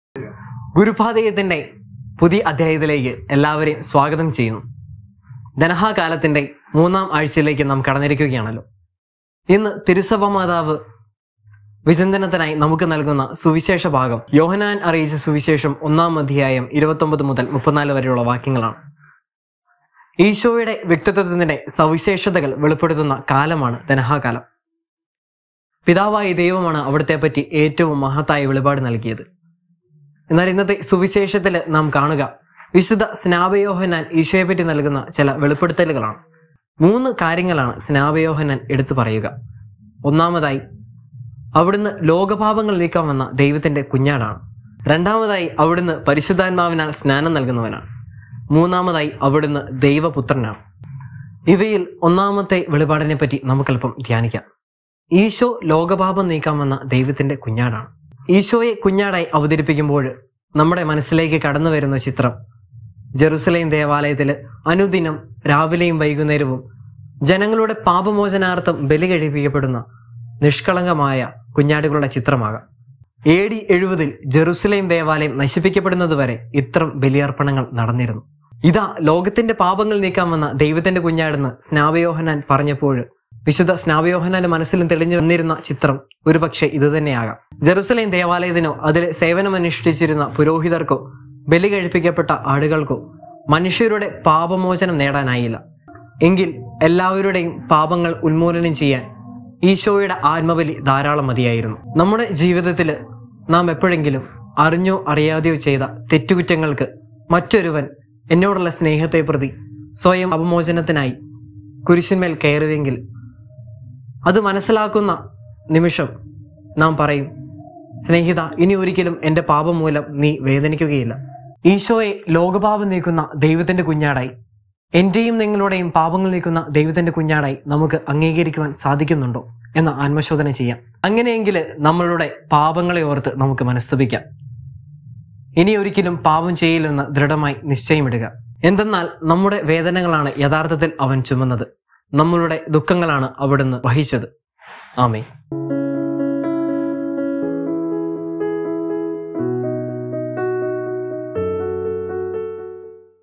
ഗുരുപാതയത്തിന്റെ പുതിയ അധ്യായത്തിലേക്ക് എല്ലാവരെയും സ്വാഗതം ചെയ്യുന്നു ധനഹാകാലത്തിന്റെ മൂന്നാം ആഴ്ചയിലേക്ക് നാം കടന്നിരിക്കുകയാണല്ലോ ഇന്ന് തിരുസഭ മാതാവ് വിചിന്തനത്തിനായി നമുക്ക് നൽകുന്ന സുവിശേഷ ഭാഗം യോഹനാൻ അറിയിച്ച സുവിശേഷം ഒന്നാം അധ്യായം ഇരുപത്തൊമ്പത് മുതൽ മുപ്പത്തിനാല് വരെയുള്ള വാക്യങ്ങളാണ് ഈശോയുടെ വ്യക്തിത്വത്തിന്റെ സവിശേഷതകൾ വെളിപ്പെടുത്തുന്ന കാലമാണ് ധനഹാകാലം പിതാവായ ദൈവമാണ് അവിടുത്തെ പറ്റി ഏറ്റവും മഹത്തായ വെളിപാട് നൽകിയത് എന്നാൽ ഇന്നത്തെ സുവിശേഷത്തിൽ നാം കാണുക വിശുദ്ധ സ്നാപയോഹനാൻ ഈശോയെ പറ്റി നൽകുന്ന ചില വെളിപ്പെടുത്തലുകളാണ് മൂന്ന് കാര്യങ്ങളാണ് സ്നാപയോഹനാൻ എടുത്തു പറയുക ഒന്നാമതായി അവിടുന്ന് ലോകപാപങ്ങൾ നീക്കാൻ വന്ന ദൈവത്തിന്റെ കുഞ്ഞാടാണ് രണ്ടാമതായി അവിടുന്ന് പരിശുദ്ധാത്മാവിനാൽ സ്നാനം നൽകുന്നവനാണ് മൂന്നാമതായി അവിടുന്ന് ദൈവപുത്രനാണ് ഇവയിൽ ഒന്നാമത്തെ വെളിപാടിനെ പറ്റി നമുക്കല്പം ധ്യാനിക്കാം ഈശോ ലോകപാപം നീക്കാൻ വന്ന ദൈവത്തിന്റെ കുഞ്ഞാടാണ് ഈശോയെ കുഞ്ഞാടായി അവതരിപ്പിക്കുമ്പോൾ നമ്മുടെ മനസ്സിലേക്ക് കടന്നു വരുന്ന ചിത്രം ജെറുസലേം ദേവാലയത്തിൽ അനുദിനം രാവിലെയും വൈകുന്നേരവും ജനങ്ങളുടെ പാപമോചനാർത്ഥം ബലി കഴിപ്പിക്കപ്പെടുന്ന നിഷ്കളങ്കമായ കുഞ്ഞാടുകളുടെ ചിത്രമാകാം എ ഡി എഴുപതിൽ ജെറുസലേം ദേവാലയം നശിപ്പിക്കപ്പെടുന്നതുവരെ ഇത്തരം ബലിയർപ്പണങ്ങൾ നടന്നിരുന്നു ഇതാ ലോകത്തിന്റെ പാപങ്ങൾ നീക്കാൻ വന്ന ദൈവത്തിന്റെ കുഞ്ഞാടെന്ന് സ്നാവയോഹനാൻ പറഞ്ഞപ്പോൾ വിശുദ്ധ സ്നാവയോഹനാന്റെ മനസ്സിലും തെളിഞ്ഞു വന്നിരുന്ന ചിത്രം ഒരുപക്ഷെ ഇത് തന്നെയാകാം ജെറുസലേം ദേവാലയത്തിനോ അതിൽ സേവനമനുഷ്ഠിച്ചിരുന്ന പുരോഹിതർക്കോ ബലി കഴിപ്പിക്കപ്പെട്ട ആടുകൾക്കോ മനുഷ്യരുടെ പാപമോചനം നേടാനായില്ല എങ്കിൽ എല്ലാവരുടെയും പാപങ്ങൾ ഉന്മൂലനം ചെയ്യാൻ ഈശോയുടെ ആത്മബലി ധാരാളം മതിയായിരുന്നു നമ്മുടെ ജീവിതത്തിൽ നാം എപ്പോഴെങ്കിലും അറിഞ്ഞോ അറിയാതെയോ ചെയ്ത തെറ്റുകുറ്റങ്ങൾക്ക് മറ്റൊരുവൻ എന്നോടുള്ള സ്നേഹത്തെ പ്രതി സ്വയം അപമോചനത്തിനായി കുരിശിന്മേൽ കയറുമെങ്കിൽ അത് മനസ്സിലാക്കുന്ന നിമിഷം നാം പറയും സ്നേഹിത ഇനി ഒരിക്കലും എൻ്റെ പാപം മൂലം നീ വേദനിക്കുകയില്ല ഈശോയെ ലോകപാപം നീക്കുന്ന ദൈവത്തിന്റെ കുഞ്ഞാടായി എന്റെയും നിങ്ങളുടെയും പാപങ്ങൾ നീക്കുന്ന ദൈവത്തിന്റെ കുഞ്ഞാടായി നമുക്ക് അംഗീകരിക്കുവാൻ സാധിക്കുന്നുണ്ടോ എന്ന ആത്മശോധന ചെയ്യാം അങ്ങനെയെങ്കിൽ നമ്മളുടെ പാപങ്ങളെ ഓർത്ത് നമുക്ക് മനസ്തപിക്കാം ഇനി ഒരിക്കലും പാപം ചെയ്യില്ലെന്ന് ദൃഢമായി നിശ്ചയമിടുക എന്തെന്നാൽ നമ്മുടെ വേദനകളാണ് യഥാർത്ഥത്തിൽ അവൻ ചുമന്നത് നമ്മളുടെ ദുഃഖങ്ങളാണ് അവിടുന്ന് വഹിച്ചത് ആമേ